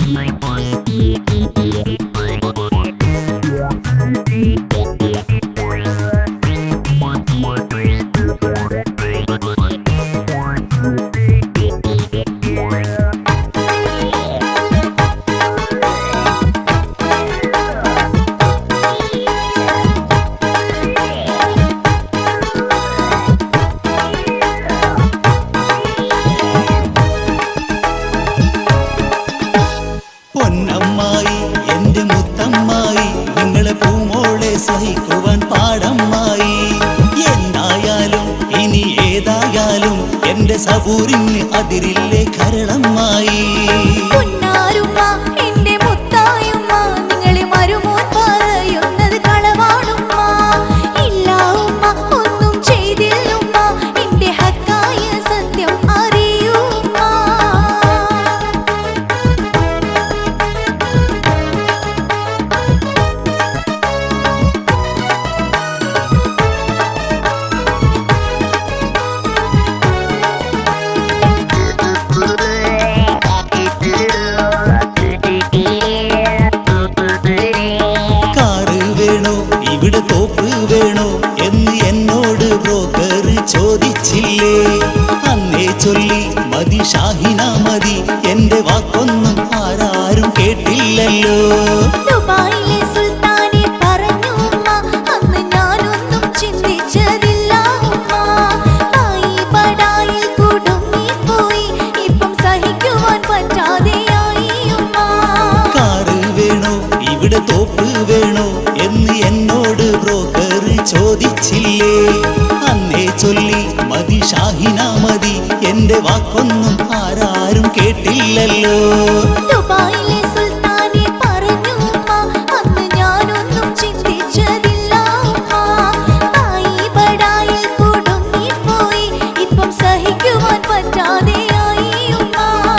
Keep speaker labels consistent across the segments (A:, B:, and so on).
A: പൊന്നമ്മായി എന്റെ മുത്തമ്മായി നിങ്ങളെ പൂമോളെ സഹിക്കുവാൻ പാടമ്മായി എന്തായാലും ഇനി ഏതായാലും എന്റെ സബൂരിന് അതിരില്ലേ കരളമ്മായി
B: പൊന്നാരുമ്മ എന്റെ മുത്തായുമ്മ നിങ്ങളെ മരുമോൻ പറയുന്നത് കളവാണുമ്മ ഇല്ല ഉമ്മ ഒന്നും ചെയ്തില്ലുമ്മ എന്റെ ഹക്കായ സത്യം അറിയൂമ്മ
A: കാറ് വേണോ ഇവിടെ തോപ്പ് വേണോ എന്ന് എന്നോട് ബ്രോക്കർ ചോദിച്ചില്ലേ അന്നേ ചൊല്ലി മതി ഷാഹിന മതി എന്റെ വാക്കൊന്നും ആരാരും കേട്ടില്ലല്ലോ
B: ദുബായിലെ സുൽത്താനെ പറഞ്ഞു ഉമ്മ അന്ന് ഞാനൊന്നും ചിന്തിച്ചതില്ല ഉമ്മ ആയി പടായിൽ കുടുങ്ങിപ്പോയി ഇപ്പം സഹിക്കുവാൻ പറ്റാതെയായി ഉമ്മ
A: കാറ് വേണോ ഇവിടെ തോപ്പ് വേണോ എന്ന് എന്നോട് ബ്രോക്കർ ചോദിച്ചില്ലേ അന്നേ ചൊല്ലി മതി ഷാഹിന മതി എന്റെ വാക്കൊന്നും ആരാരും കേട്ടില്ലല്ലോ
B: ദുബായിലെ സുൽത്താനെ പറഞ്ഞു ഉമ്മ അന്ന് ഞാനൊന്നും ചിന്തിച്ചതില്ല ഉമ്മ ആയി പടായിൽ കുടുങ്ങിപ്പോയി ഇപ്പം സഹിക്കുവാൻ പറ്റാതെയായി ഉമ്മ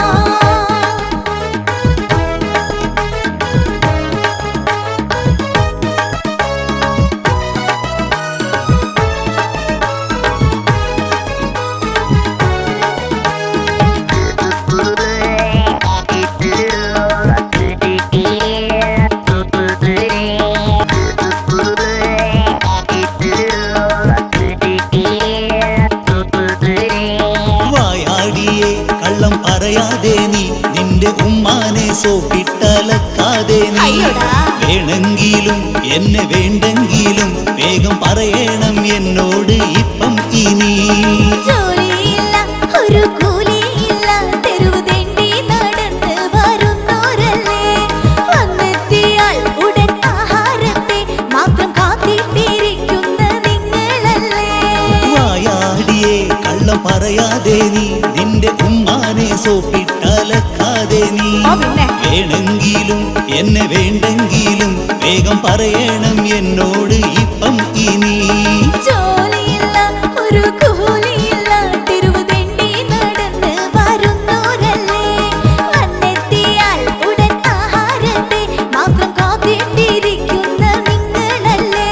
A: വായാടിയെ കള്ളം പറയാതെ നീ നിന്റെ ഉമ്മാനെ സോപ്പിട്ടലക്കാതെ നീ
B: അയ്യോടാ.
A: വേണമെങ്കിലും എന്നെ വേണ്ടെങ്കിലും വേഗം പറയണം എന്നോട് ഇപ്പം ഇനി
B: ജോലിയില്ല ഒരു കൂലിയില്ല തെരുവ് തെണ്ടി നടന്ന് വരുന്നോരല്ലേ വന്നെത്തിയാൽ ഉടൻ ആഹാരത്തെ മാത്രം കാത്തിട്ടിരിക്കുന്ന നിങ്ങളല്ലേ
A: വായാടിയെ കള്ളം പറയാതെ നീ നിന്റെ ഉമ്മാനെ സോപ്പിട്ടലക്കാതെ നീ
B: ആ പിന്നെ?
A: വേണമെങ്കിലും എന്നെ വേണ്ടെങ്കിലും വേഗം പറയണം എന്നോട് ഇപ്പം ഇനി
B: ജോലിയില്ല ഒരു കൂലിയില്ല തെരുവ് തെണ്ടി നടന്ന് വരുന്നോരല്ലേ വന്നെത്തിയാൽ ഉടൻ ആഹാരത്തെ മാത്രം കാത്തിട്ടിരിക്കുന്ന നിങ്ങളല്ലേ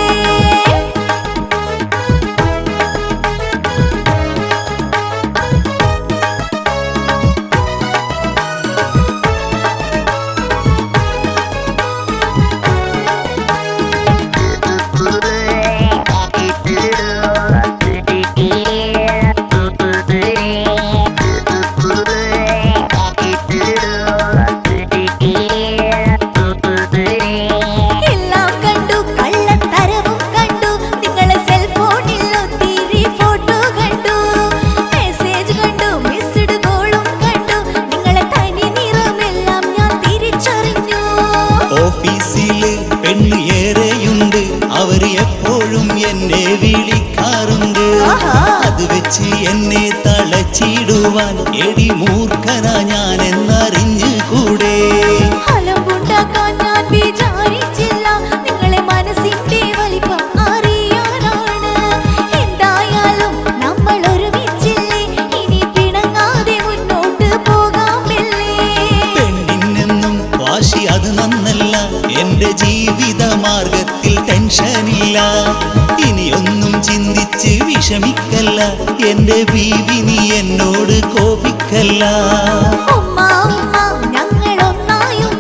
B: എല്ലാം കണ്ടു കള്ളത്തരവും കണ്ടു നിങ്ങളെ സെൽഫോണിൽ ഒത്തിരി ഫോട്ടോ കണ്ടു മെസ്സേജ് കണ്ടു മിസ്ഡ് കോളും കണ്ടു നിങ്ങളെ തനി നിറമെല്ലാം ഞാൻ തിരിച്ചറിഞ്ഞു
A: ഓഫീസില് പെണ്ണ് ഏറെയുണ്ട് അവര് എപ്പോഴും എന്നെ വിളിക്കാറുണ്ട്
B: ആഹാ.
A: അത് വെച്ച് എന്നെ തളച്ചിടുവാൻ എടി മൂർഖന ഞാൻ എന്നറിഞ്ഞു കൂടെ
B: ഫലമുണ്ടാക്കാൻ ഞാൻ വിചാരിച്ചില്ല നിങ്ങളെ മനസ്സിന്റെ വലിപ്പം അറിയാനാണ് എന്തായാലും നമ്മൾ ഒരുമിച്ചില്ലേ ഇനി പിണങ്ങാതെ മുന്നോട്ട് പോകാമല്ലേ
A: പെണ്ണിനെന്നും വാശി അത് നന്നല്ല എന്റെ ജീവിത മാർഗത്തിൽ ടെൻഷനില്ല ഇനിയൊന്നും ചിന്തിച്ച് വിഷമിക്കല്ല എന്റെ ബീവി നീ എന്നോട് കോപിക്കല്ല
B: ഉമ്മ ഉമ്മ ഞങ്ങൾ ഒന്നായുമ്മ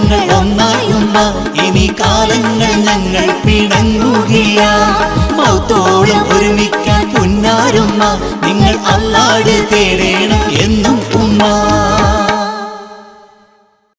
A: ഞങ്ങൾ ഒന്നായുമ്മ ഇനി കാലങ്ങൾ ഞങ്ങൾ പിണങ്ങുകയില്ല മൗത്തോളം ഒരുമിക്കാൻ പുന്നാരുമ്മ നിങ്ങൾ അല്ലാട് തേടേണം എന്നും ഉമ്മ